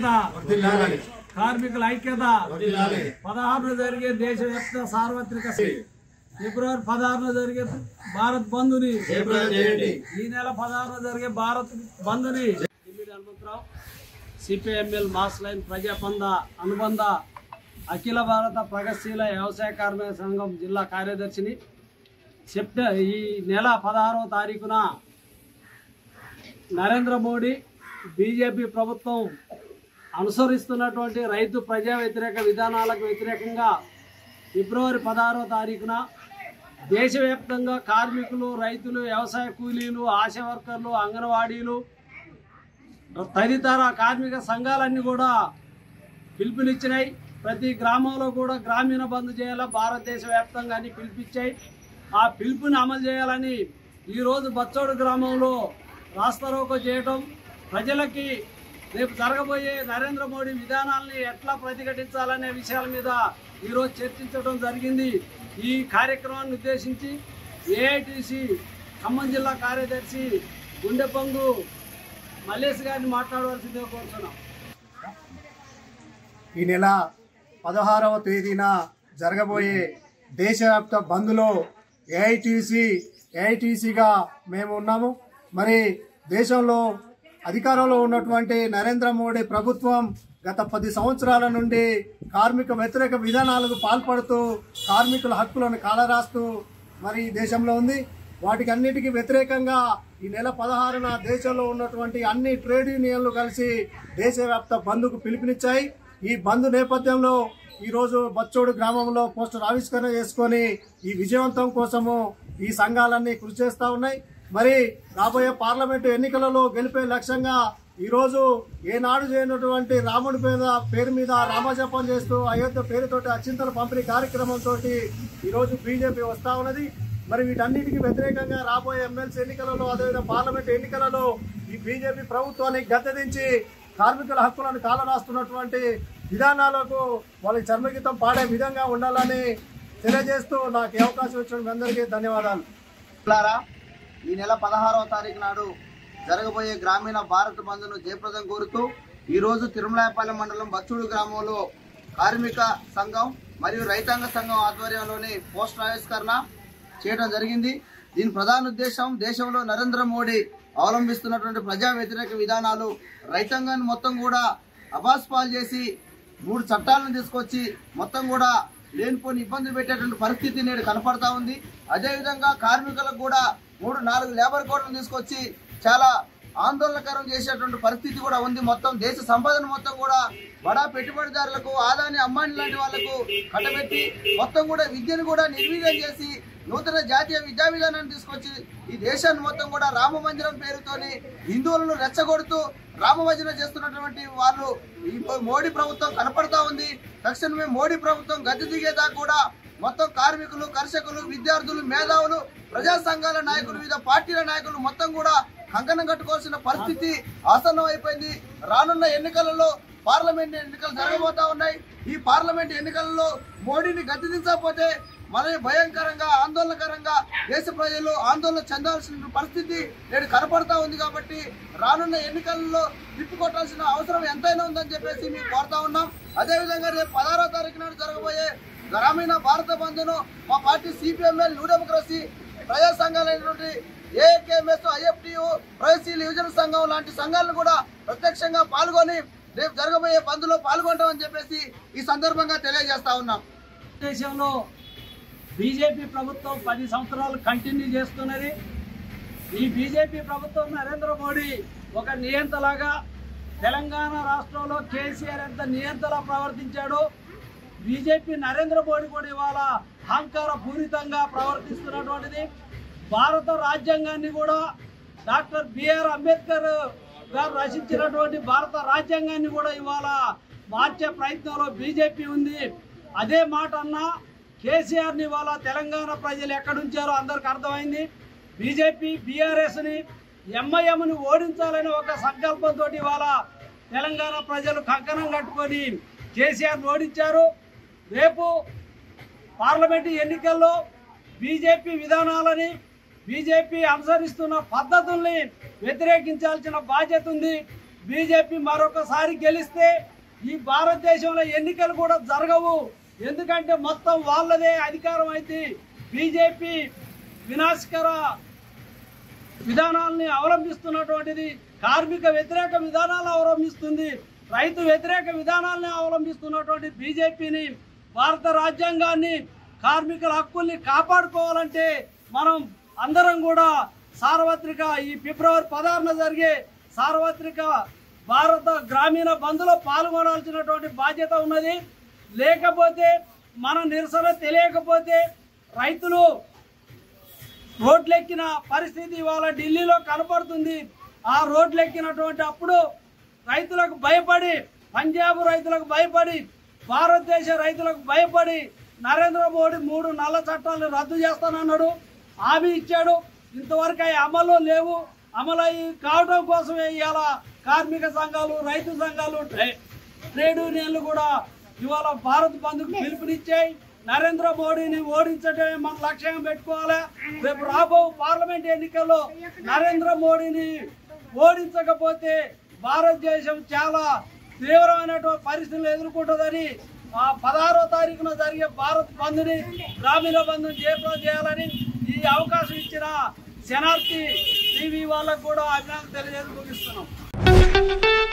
ఐక్యత కార్మికుల ఐక్యత పదహారున జరిగే దేశవ్యాప్త సార్వత్రిక ఫిబ్రవరి పదహారున జరిగే భారత్ బంధుని ఈ నెల పదహారున జరిగే భారత్ బంధుని Kimmidi Hanumantharao CPML mass line ప్రజాపంద అనుబంధ అఖిల భారత ప్రగతిశీల వ్యవసాయ కార్మిక సంఘం జిల్లా కార్యదర్శిని సెప్ట ఈ నెల పదహారవ తారీఖున నరేంద్ర మోడీ బీజేపీ ప్రభుత్వం అనుసరిస్తున్నటువంటి రైతు ప్రజా వ్యతిరేక విధానాలకు వ్యతిరేకంగా ఫిబ్రవరి పదహారవ తారీఖున దేశవ్యాప్తంగా కార్మికులు రైతులు వ్యవసాయ కూలీలు ఆశా వర్కర్లు అంగన్వాడీలు తదితర కార్మిక సంఘాలన్నీ కూడా పిలుపునిచ్చినాయి ప్రతి గ్రామంలో కూడా గ్రామీణ బంద్ చేయాలా భారతదేశ వ్యాప్తంగా అని పిలిపించాయి ఆ పిలుపుని అమలు చేయాలని ఈరోజు బచ్చోడు గ్రామంలో రాస్తారోకో చేయటం ప్రజలకి రేపు జరగబోయే నరేంద్ర మోడీ విధానాల్ని ఎట్లా ప్రతిఘటించాలనే విషయాల మీద ఈరోజు చర్చించడం జరిగింది ఈ కార్యక్రమాన్ని ఉద్దేశించి ఏఐటిసి ఖమ్మం జిల్లా కార్యదర్శి గుండెపంగు మల్లేష్ గారిని మాట్లాడవలసిందిగా కోరుతున్నాం ఈ నెల పదహారవ తేదీన జరగబోయే దేశవ్యాప్త బంద్లో ఏఐటీసీ ఏఐటీసీగా మేము ఉన్నాము మరి దేశంలో అధికారంలో ఉన్నటువంటి నరేంద్ర మోడీ ప్రభుత్వం గత పది సంవత్సరాల నుండి కార్మిక వ్యతిరేక విధానాలకు పాల్పడుతూ కార్మికుల హక్కులను కాలరాస్తూ మరి దేశంలో ఉంది వాటికి అన్నిటికీ వ్యతిరేకంగా ఈ నెల పదహారున దేశంలో ఉన్నటువంటి అన్ని ట్రేడ్ యూనియన్లు కలిసి దేశవ్యాప్త బంద్కు పిలుపునిచ్చాయి ఈ బంద్ నేపథ్యంలో ఈరోజు బచ్చోడు గ్రామంలో పోస్టర్ ఆవిష్కరణ చేసుకొని ఈ విజయవంతం కోసము ఈ సంఘాలన్నీ కృషి చేస్తా ఉన్నాయి మరి రాబోయే పార్లమెంటు ఎన్నికలలో గెలిపే లక్ష్యంగా ఈరోజు ఏనాడు చేయనటువంటి రాముడి పేద పేరు మీద రామజపం చేస్తూ అయోధ్య పేరుతోటి అచ్చింతల పంపిణీ కార్యక్రమంతో ఈరోజు బీజేపీ వస్తా ఉన్నది మరి వీటన్నిటికీ వ్యతిరేకంగా రాబోయే ఎమ్మెల్సీ ఎన్నికలలో అదేవిధంగా పార్లమెంట్ ఎన్నికలలో ఈ బీజేపీ ప్రభుత్వాన్ని గద్దెదించి కార్మికుల హక్కులను కాలరాస్తున్నటువంటి విధానాలకు వాళ్ళకి చర్మగీతం పాడే విధంగా ఉండాలని తెలియజేస్తూ నాకు ఈ అవకాశం ఇచ్చిన మీ అందరికీ ధన్యవాదాలు మిత్రులారా, ఈ నెల పదహారవ తారీఖు నాడు జరగబోయే గ్రామీణ భారత్ బంద్ను జయప్రదం కోరుతూ ఈ రోజు తిరుమలాయపాలెం మండలం బచ్చూడు గ్రామంలో కార్మిక సంఘం మరియు రైతాంగ సంఘం ఆధ్వర్యంలోని పోస్టర్ ఆవిష్కరణ చేయడం జరిగింది దీని ప్రధాన ఉద్దేశం దేశంలో నరేంద్ర మోడీ అవలంబిస్తున్నటువంటి ప్రజా వ్యతిరేక విధానాలు రైతాంగాన్ని మొత్తం కూడా అబాస్పాలు చేసి మూడు చట్టాలను తీసుకొచ్చి మొత్తం కూడా లేనిపోని ఇబ్బంది పెట్టేటువంటి పరిస్థితి నేడు కనపడతా ఉంది అదేవిధంగా కార్మికులకు కూడా మూడు నాలుగు లేబర్ కోడ్లను తీసుకొచ్చి చాలా ఆందోళనకరం చేసేటువంటి పరిస్థితి కూడా ఉంది మొత్తం దేశ సంపదను మొత్తం కూడా బడా పెట్టుబడిదారులకు ఆదాని అమ్మాని లాంటి వాళ్లకు కట్టబెట్టి మొత్తం కూడా విద్యను కూడా నిర్వీర్యం చేసి నూతన జాతీయ విద్యా విధానాన్ని తీసుకొచ్చి ఈ దేశాన్ని మొత్తం కూడా రామ మందిరం పేరుతోని హిందువులను రెచ్చగొడుతూ రామభజన చేస్తున్నటువంటి వాళ్ళు ఈ మోడీ ప్రభుత్వం కనపడతా ఉంది తక్షణమే మోడీ ప్రభుత్వం గద్దె దిగేదాకా కూడా మొత్తం కార్మికులు కర్షకులు విద్యార్థులు మేధావులు ప్రజా సంఘాల నాయకులు వివిధ పార్టీల నాయకులు మొత్తం కూడా కంకణం కట్టుకోవాల్సిన పరిస్థితి ఆసన్నం అయిపోయింది రానున్న ఎన్నికలలో పార్లమెంట్ ఎన్నికలు జరగబోతా ఉన్నాయి ఈ పార్లమెంట్ ఎన్నికలలో మోడీని గద్దెదించకపోతే మరి భయంకరంగా ఆందోళనకరంగా దేశ ప్రజలు ఆందోళన చెందాల్సిన పరిస్థితి నేడు కనపడతా ఉంది కాబట్టి రానున్న ఎన్నికల్లో తిప్పికొట్టాల్సిన అవసరం ఎంతైనా ఉందని చెప్పేసి మేము కోరుతా ఉన్నాం అదేవిధంగా రేపు పదహారో తారీఖు నాడు జరగబోయే గ్రామీణ భారత బంధును మా పార్టీ సిపిఎంఎల్ న్యూ డెమోక్రసీ ప్రజా సంఘాలైనటువంటి ఏకేఎంఎస్ ఐఎఫ్టియు ప్రగతిశీల యువజన సంఘం లాంటి సంఘాలను కూడా ప్రత్యక్షంగా పాల్గొని రేపు జరగబోయే బంద్లో పాల్గొంటామని చెప్పేసి ఈ సందర్భంగా తెలియజేస్తా ఉన్నాం దేశంలో బీజేపీ ప్రభుత్వం పది సంవత్సరాలు కంటిన్యూ చేస్తున్నది ఈ బీజేపీ ప్రభుత్వం నరేంద్ర మోడీ ఒక నియంతలాగా తెలంగాణ రాష్ట్రంలో కేసీఆర్ ఎంత నియంతలా ప్రవర్తించాడో బీజేపీ నరేంద్ర మోడీ కూడా ఇవాళ అహంకార పూరితంగా ప్రవర్తిస్తున్నటువంటిది భారత రాజ్యాంగాన్ని కూడా డాక్టర్ బిఆర్ అంబేద్కర్ గారు రచించినటువంటి భారత రాజ్యాంగాన్ని కూడా ఇవాళ మార్చే ప్రయత్నంలో బీజేపీ ఉంది అదే మాట అన్నా కేసీఆర్ని ఇవాళ తెలంగాణ ప్రజలు ఎక్కడుంచారో అందరికి అర్థమైంది బీజేపీ బీఆర్ఎస్ని ఎంఐఎంని ఓడించాలని ఒక సంకల్పంతో ఇవాళ తెలంగాణ ప్రజలు కంకణం కట్టుకొని కేసీఆర్ని ఓడించారు రేపు పార్లమెంటు ఎన్నికల్లో బీజేపీ విధానాలని బీజేపీ అనుసరిస్తున్న పద్ధతుల్ని వ్యతిరేకించాల్సిన బాధ్యత ఉంది బీజేపీ మరొకసారి గెలిస్తే ఈ భారతదేశంలో ఎన్నికలు కూడా జరగవు ఎందుకంటే మొత్తం వాళ్ళదే అధికారం అయితే బీజేపీ వినాశకర విధానాలని అవలంబిస్తున్నటువంటిది కార్మిక వ్యతిరేక విధానాలు అవలంబిస్తుంది రైతు వ్యతిరేక విధానాలని అవలంబిస్తున్నటువంటి బీజేపీని భారత రాజ్యాంగాన్ని కార్మికుల హక్కుల్ని కాపాడుకోవాలంటే మనం అందరం కూడా సార్వత్రిక ఈ ఫిబ్రవరి పదహారున జరిగే సార్వత్రిక భారత గ్రామీణ బంద్లో పాల్గొనాల్సినటువంటి బాధ్యత ఉన్నది లేకపోతే మన నిరసన తెలియకపోతే రైతులు రోడ్లెక్కిన పరిస్థితి ఇవాళ ఢిల్లీలో కనపడుతుంది ఆ రోడ్లెక్కినటువంటి అప్పుడు రైతులకు భయపడి పంజాబ్ రైతులకు భయపడి భారతదేశ రైతులకు భయపడి నరేంద్ర మోడీ మూడు నల్ల చట్టాలను రద్దు చేస్తానన్నాడు హామీ ఇచ్చాడు ఇంతవరకు అవి అమలు లేవు అమలు అయ్యి కావడం కోసమే ఇవాళ కార్మిక సంఘాలు రైతు సంఘాలు ట్రే- ట్రేడ్ యూనియన్లు కూడా ఇవాళ భారత్ బంద్కు పిలుపునిచ్చాయి నరేంద్ర మోడీని ఓడించడమే మన లక్ష్యంగా పెట్టుకోవాలి రేపు రాబో పార్లమెంట్ ఎన్నికల్లో నరేంద్ర మోడీని ఓడించకపోతే భారతదేశం చాలా తీవ్రమైనటువంటి పరిస్థితులు ఎదుర్కొంటుందని ఆ పదహారో తారీఖున జరిగే భారత్ బంద్ని గ్రామీణ బంధుని జయప్రదం చేయాలని ఈ అవకాశం ఇచ్చిన శనార్థి టీవీ వాళ్ళకు కూడా అభినందన తెలియజేసి ముగిస్తున్నాం